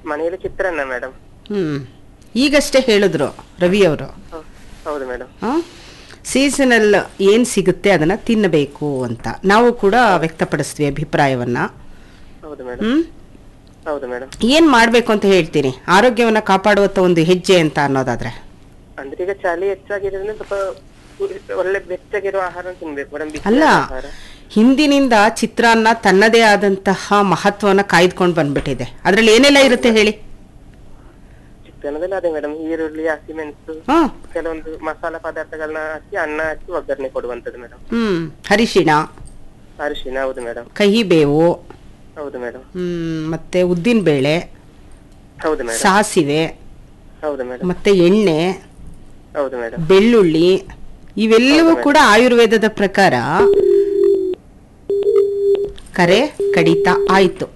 ಮನೆಯಲ್ಲಿ ಚಿತ್ರಾನ್ನ ಮೇಡಮ್ ಹ್ಮ್ ಈಗಷ್ಟೇ ಹೇಳಿದ್ರು ರವಿ ಅವರು ಹೌದು ಮೇಡಮ್ ಸೀಸನಲ್ ಏನ್ ಸಿಗುತ್ತೆ ಅದನ್ನ ತಿನ್ನಬೇಕು ಅಂತ ನಾವು ಕೂಡ ವ್ಯಕ್ತಪಡಿಸ್ತೀವಿ ಅಭಿಪ್ರಾಯವನ್ನ ಹೌದು ಮೇಡಮ್ ಹ್ಮ್ ಹೌದು ಮೇಡಮ್ ಏನ್ ಮಾಡ್ಬೇಕು ಅಂತ ಹೇಳ್ತೀನಿ ಆರೋಗ್ಯವನ್ನ ಕಾಪಾಡುವಂತ ಒಂದು ಹೆಜ್ಜೆ ಅಂತ ಅನ್ನೋದಾದ್ರೆ ಅಂದ್ರೆ ಈಗ ಚಳಿ ಹೆಚ್ಚಾಗಿರೋದ್ರಿಂದ ಸ್ವಲ್ಪ ಒಳ್ಳೆ ಬೆಚ್ಚಗಿರುವ ಆಹಾರ ತಿನ್ಬೇಕು ಮೇಡಮ್ ಅಲ್ಲ ಆಹಾರ ಹಿಂದಿನಿಂದ ಚಿತ್ರಾನ್ನ ತನ್ನದೇ ಆದಂತಹ ಮಹತ್ವನ ಕಾಯ್ದುಕೊಂಡು ಬಂದ್ಬಿಟ್ಟಿದೆ ಅದ್ರಲ್ಲಿ ಏನೆಲ್ಲ ಇರುತ್ತೆ ಹೇಳಿ ಚಿತ್ರಾನ್ನದಲ್ಲಿ ಅದೇ ಮೇಡಮ್ ಈರುಳ್ಳಿ ಹಸಿಮೆಣಸು ಹ್ಮ್ ಕೆಲವೊಂದು ಮಸಾಲಾ ಪದಾರ್ಥಗಳನ್ನ ಹಾಕಿ ಅನ್ನ ಹಾಕಿ ಒಗ್ಗರಣೆ ಕೊಡುವಂತದ್ದು ಮೇಡಮ್ ಹ್ಮ್ ಹರಿಶಿಣ ಅರಿಶಿನ ಹೌದು ಮೇಡಮ್ ಕಹಿ ಬೇವು ಹೌದು ಮೇಡಮ್ ಹ್ಮ್ ಮತ್ತೆ ಉದ್ದಿನ ಬೇಳೆ ಹೌದು ಮೇಡಮ್ ಸಾಸಿವೆ ಹೌದು ಮೇಡಮ್ ಮತ್ತೆ ಎಣ್ಣೆ ಹೌದು ಮೇಡಮ್ ಬೆಳ್ಳುಳ್ಳಿ ಇವೆಲ್ಲವೂ ಕೂಡ ಆಯುರ್ವೇದದ ಪ್ರಕಾರ ಕರೆ ಕಡಿತ ಆಯ್ತು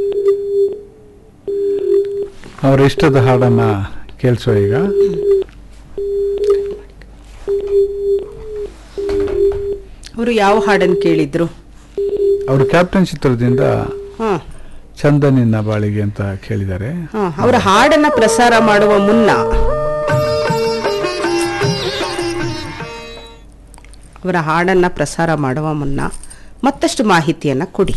ಅವರ ಇಷ್ಟದ ಹಾಡನ್ನ ಕೇಳಿಸುವ ಈಗ ಅವರು ಯಾವ ಹಾಡನ್ನು ಕೇಳಿದ್ರು ಅವರು ಕ್ಯಾಪ್ಟನ್ ಚಿತ್ರದಿಂದ ಹ್ಮ್ ಚಂದನಿನ ಬಾಳಿಗೆ ಅಂತ ಕೇಳಿದ್ದಾರೆ ಹ್ಮ್ ಅವರ ಹಾಡನ್ನ ಪ್ರಸಾರ ಮಾಡುವ ಮುನ್ನ ಅವರ ಹಾಡನ್ನ ಪ್ರಸಾರ ಮಾಡುವ ಮುನ್ನ ಮತ್ತಷ್ಟು ಮಾಹಿತಿಯನ್ನ ಕೊಡಿ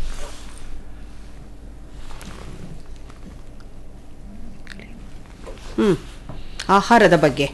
ಹ್ಮ್ ಆಹಾರದ ಬಗ್ಗೆ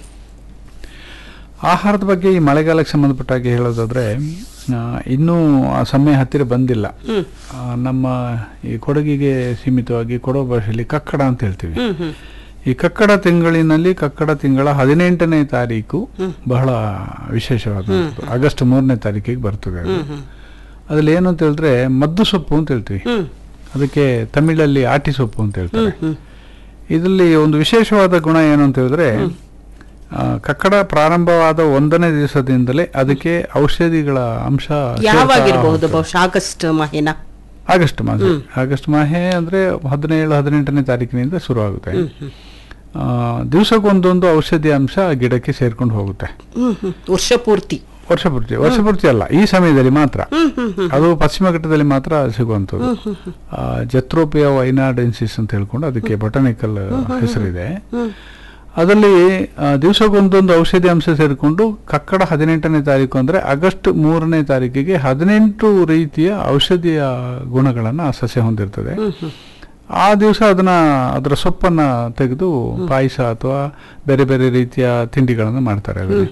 ಆಹಾರದ ಬಗ್ಗೆ ಈ ಮಳೆಗಾಲಕ್ಕೆ ಸಂಬಂಧಪಟ್ಟ ಹಾಗೆ ಹೇಳೋದಾದ್ರೆ ಆ, ಇನ್ನೂ ಆ ಸಮಯ ಹತ್ತಿರ ಬಂದಿಲ್ಲ ಹ್ಮ್ ಆ, ನಮ್ಮ ಈ ಕೊಡಗಿಗೆ ಸೀಮಿತವಾಗಿ ಕೊಡೋ ಭಾಷೆಯಲ್ಲಿ ಕಕ್ಕಡ ಅಂತ ಹೇಳ್ತೀವಿ ಹ್ಮ್ ಹ್ಮ್ ಈ ಕಕ್ಕಡ ತಿಂಗಳಿನಲ್ಲಿ ಕಕ್ಕಡ ತಿಂಗಳ ಹದಿನೆಂಟನೇ ತಾರೀಕು ಬಹಳ ವಿಶೇಷವಾದಂಥದ್ದು ಆಗಸ್ಟ್ ಮೂರನೇ ತಾರೀಕಿಗೆ ಬರ್ತದೆ ಅದು ಅದ್ರಲ್ಲಿ ಏನು ಅಂತ ಹೇಳಿದ್ರೆ ಮದ್ದು ಸೊಪ್ಪು ಅಂತ ಹೇಳ್ತೀವಿ ಹ್ಮ್ ಅದಕ್ಕೆ ತಮಿಳಲ್ಲಿ ಆಟಿ ಸೊಪ್ಪು ಅಂತ ಹೇಳ್ತಾರೆ ಇದರಲ್ಲಿ ಒಂದು ವಿಶೇಷವಾದ ಗುಣ ಏನು ಅಂತ ಹೇಳಿದ್ರೆ ಆ, ಕಕ್ಕಡ ಪ್ರಾರಂಭವಾದ ಒಂದನೇ ದಿವಸದಿಂದಲೇ ಅದಕ್ಕೆ ಔಷಧಿಗಳ ಅಂಶ ಸೇರ್ತಾ ಯಾವಾಗಿರಬಹುದು ಹೋಗ್ತದೆ. ಬಹುಶಃ ಆಗಸ್ಟ್ ಮಹಿನ ಆಗಸ್ಟ್ ಮಾಸ ಆಗಸ್ಟ್ ಮಾಹೆ ಅಂದ್ರೆ ಹದಿನೇಳು ಹದಿನೆಂಟನೇ ತಾರೀಕಿನಿಂದ ಶುರುವಾಗುತ್ತೆ ಆ, ದಿವಸಕ್ಕೊಂದೊಂದು ಔಷಧಿ ಅಂಶ ಗಿಡಕ್ಕೆ ಸೇರ್ಕೊಂಡು ಹೋಗುತ್ತೆ ಹ್ಮ್ ಹ್ಮ್ ವರ್ಷ ಪೂರ್ತಿ ವರ್ಷ ಪೂರ್ತಿ ವರ್ಷ ಪೂರ್ತಿ ಅಲ್ಲ ಈ ಸಮಯದಲ್ಲಿ ಮಾತ್ರ ಹ್ಮ್ ಹ್ಮ್ ಹ್ಮ್ ಅದು ಪಶ್ಚಿಮ ಘಟ್ಟದಲ್ಲಿ ಮಾತ್ರ ಸಿಗುವಂಥದ್ದು ಜೆತ್ರೋಪಿಯಾ ವೈನಾಡೆನ್ಸಿಸ್ ಅಂತ ಹೇಳ್ಕೊಂಡು ಅದಕ್ಕೆ ಬೊಟಾನಿಕಲ್ ಹೆಸರಿದೆ ಅದರಲ್ಲಿ ಆ, ದಿವಸಕ್ಕೊಂದೊಂದು ಔಷಧಿ ಅಂಶ ಸೇರಿಕೊಂಡು ಕಕ್ಕಡ ಹದಿನೆಂಟನೇ ತಾರೀಕು ಅಂದ್ರೆ ಆಗಸ್ಟ್ ಮೂರನೇ ತಾರೀಕಿಗೆ ಹದಿನೆಂಟು ರೀತಿಯ ಔಷಧಿಯ ಗುಣಗಳನ್ನು ಆ ಸಸ್ಯ ಹೊಂದಿರ್ತದೆ ಆ ದಿವಸ ಅದನ್ನ ಅದರ ಸೊಪ್ಪನ್ನ ತೆಗೆದು ಪಾಯಸ ಅಥವಾ ಬೇರೆ ಬೇರೆ ರೀತಿಯ ತಿಂಡಿಗಳನ್ನು ಮಾಡ್ತಾರೆ ಅದರಲ್ಲಿ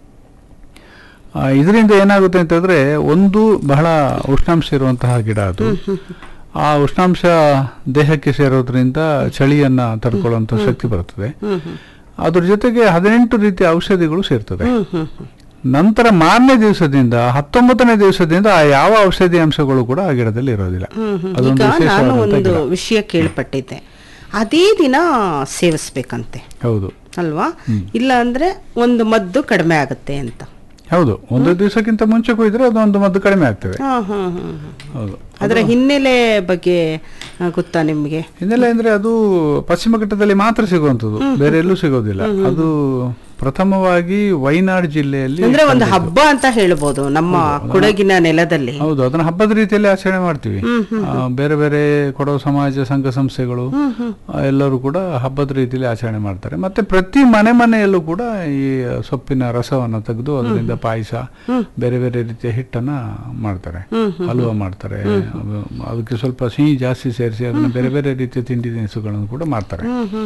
ಆ, ಇದರಿಂದ ಏನಾಗುತ್ತೆ ಅಂತಂದ್ರೆ ಒಂದು ಬಹಳ ಉಷ್ಣಾಂಶ ಇರುವಂತಹ ಗಿಡ ಅದು ಆ ಉಷ್ಣಾಂಶ ದೇಹಕ್ಕೆ ಸೇರೋದ್ರಿಂದ ಚಳಿಯನ್ನ ತಡ್ಕೊಳ್ಳುವಂತ ಶಕ್ತಿ ಬರ್ತದೆ ಅದ್ರ ಜೊತೆಗೆ ಹದಿನೆಂಟು ರೀತಿಯ ಔಷಧಿಗಳು ಸೇರ್ತದೆ ನಂತರ ಮಾರನೇ ದಿವಸದಿಂದ ಹತ್ತೊಂಬತ್ತನೇ ದಿವಸದಿಂದ ಆ ಯಾವ ಔಷಧಿ ಅಂಶಗಳು ಕೂಡ ಆ ಗಿಡದಲ್ಲಿ ಇರೋದಿಲ್ಲ ಹ್ಮ್ ಹ್ಮ್. ಅದೊಂದು ಈಗ ನಾನು ವಿಶೇಷವಾದಂಥ ಒಂದು ಗಿಡ. ವಿಷಯ ಕೇಳ್ಪಟ್ಟಿದ್ದೆ ಅದೇ ದಿನ ಸೇವಿಸ್ಬೇಕಂತೆ ಹೌದು ಅಲ್ವಾ ಇಲ್ಲ ಅಂದ್ರೆ ಒಂದು ಮದ್ದು ಕಡಿಮೆ ಆಗುತ್ತೆ ಅಂತ ಹೌದು ಒಂದು ದಿವಸಕ್ಕಿಂತ ಮುಂಚೆ ಕೊಯ್ದ್ರೆ ಅದೊಂದು ಮದ್ದು ಕಡಿಮೆ ಆಗ್ತದೆ ಹಾ ಹಾ ಹಾ ಹಾ. ಹೌದು ಅದರ ಹಿನ್ನೆಲೆ ಬಗ್ಗೆ ಆ, ಗೊತ್ತಾ ನಿಮ್ಗೆ ಹಿನ್ನೆಲೆ ಅಂದ್ರೆ ಅದು ಪಶ್ಚಿಮ ಘಟ್ಟದಲ್ಲಿ ಮಾತ್ರ ಸಿಗುವಂತದ್ದು ಬೇರೆ ಎಲ್ಲೂ ಸಿಗೋದಿಲ್ಲ ಅದು ಪ್ರಥಮವಾಗಿ ವೈನಾಡ್ ಜಿಲ್ಲೆಯಲ್ಲಿ ಅಂದ್ರೆ ಒಂದು ಹಬ್ಬ ಅಂತ ಹೇಳ್ಬೋದು ನಮ್ಮ ಕೊಡಗಿನ ನೆಲದಲ್ಲಿ ಹೌದು ಅದನ್ನ ಹಬ್ಬದ ರೀತಿಯಲ್ಲಿ ಆಚರಣೆ ಮಾಡ್ತೀವಿ ಆ, ಬೇರೆ ಬೇರೆ ಕೊಡೋ ಸಮಾಜ ಸಂಘ ಸಂಸ್ಥೆಗಳು ಆ, ಎಲ್ಲರೂ ಕೂಡ ಹಬ್ಬದ ರೀತಿಯಲ್ಲಿ ಆಚರಣೆ ಮಾಡ್ತಾರೆ ಮತ್ತೆ ಪ್ರತಿ ಮನೆ ಮನೆಯಲ್ಲೂ ಕೂಡ ಈ ಸೊಪ್ಪಿನ ರಸವನ್ನ ತೆಗೆದು ಅದರಿಂದ ಪಾಯಸ ಬೇರೆ ಬೇರೆ ರೀತಿಯ ಹಿಟ್ಟನ್ನ ಮಾಡ್ತಾರೆ ಹಲ್ವಾ ಮಾಡ್ತಾರೆ ಅದು- ಅದಕ್ಕೆ ಸ್ವಲ್ಪ ಸಿಹಿ ಜಾಸ್ತಿ ಸೇರಿಸಿ ಅದನ್ನ ಬೇರೆ ಬೇರೆ ರೀತಿಯ ತಿಂಡಿ ತಿನಿಸುಗಳನ್ನು ಕೂಡ ಮಾಡ್ತಾರೆ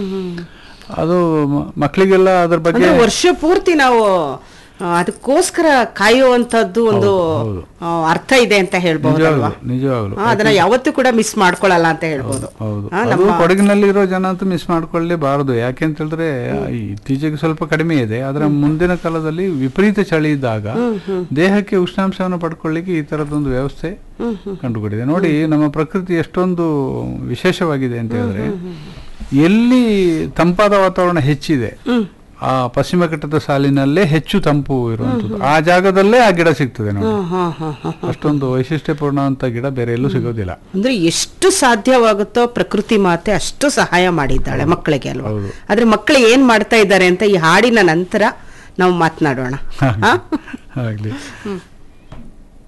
ಅದು ಮ- ಮಕ್ಕಳಿಗೆಲ್ಲ ಅದ್ರ ಬಗ್ಗೆ ಅಂದ್ರೆ ವರ್ಷ ಪೂರ್ತಿ ನಾವು ಆ, ಅದಕ್ಕೋಸ್ಕರ ಕಾಯುವಂತದ್ದು ಒಂದು ಹೌದು. ಆ, ಅರ್ಥ ಇದೆ ಅಂತ ಹೇಳ್ಬಹುದಲ್ವಾ ನಿಜವಾಗ್ಲು ನಿಜವಾಗ್ಲು ಆ, ಅದನ್ನ ಯಾವತ್ತೂ ಕೂಡ ಮಿಸ್ ಮಾಡ್ಕೊಳಲ್ಲ ಅಂತ ಹೇಳ್ಬೋದು ಹೌದು ಆ, ಅದು ನಮ್ಮ ಕೊಡಗಿನಲ್ಲಿರೋ ಜನ ಅಂತೂ ಮಿಸ್ ಮಾಡ್ಕೊಳ್ಳೇಬಾರದು ಯಾಕೆ ಅಂತ ಹೇಳಿದ್ರೆ ಈ ಇತ್ತೀಚೆಗೆ ಸ್ವಲ್ಪ ಕಡಿಮೆ ಇದೆ ಆದ್ರೆ ಮುಂದಿನ ಕಾಲದಲ್ಲಿ ವಿಪರೀತ ಚಳಿ ಇದ್ದಾಗ ದೇಹಕ್ಕೆ ಉಷ್ಣಾಂಶವನ್ನು ಪಡ್ಕೊಳ್ಳಿಕ್ಕೆ ಈ ತರದೊಂದು ವ್ಯವಸ್ಥೆ ಕಂಡುಕೊಂಡಿದೆ ನೋಡಿ ನಮ್ಮ ಪ್ರಕೃತಿ ಎಷ್ಟೊಂದು ವಿಶೇಷವಾಗಿದೆ ಅಂತ ಹೇಳಿದ್ರೆ ಎಲ್ಲಿ ತಂಪಾದ ವಾತಾವರಣ ಹೆಚ್ಚಿದೆ ಆ ಪಶ್ಚಿಮ ಘಟ್ಟದ ಸಾಲಿನಲ್ಲೇ ಹೆಚ್ಚು ತಂಪು ಇರುವಂತದ್ದು ಆ ಜಾಗದಲ್ಲೇ ಆ ಗಿಡ ಸಿಗ್ತದೆ ನೋಡಿ ಹಾ ಹಾ ಹಾ ಅಷ್ಟೊಂದು ವೈಶಿಷ್ಟ್ಯಪೂರ್ಣ ಅಂತ ಗಿಡ ಬೇರೆ ಎಲ್ಲೂ ಸಿಗೋದಿಲ್ಲ ಅಂದ್ರೆ ಎಷ್ಟು ಸಾಧ್ಯವಾಗುತ್ತೋ ಪ್ರಕೃತಿ ಮಾತೆ ಅಷ್ಟು ಸಹಾಯ ಮಾಡಿದ್ದಾಳೆ ಮಕ್ಕಳಿಗೆ ಅಲ್ವಾ ಹೌದು. ಆದ್ರೆ ಮಕ್ಕಳು ಏನ್ ಮಾಡ್ತಾ ಇದ್ದಾರೆ ಅಂತ ಈ ಹಾಡಿನ ನಂತರ ನಾವು ಮಾತನಾಡೋಣ ಹಾ ಆಗ್ಲಿ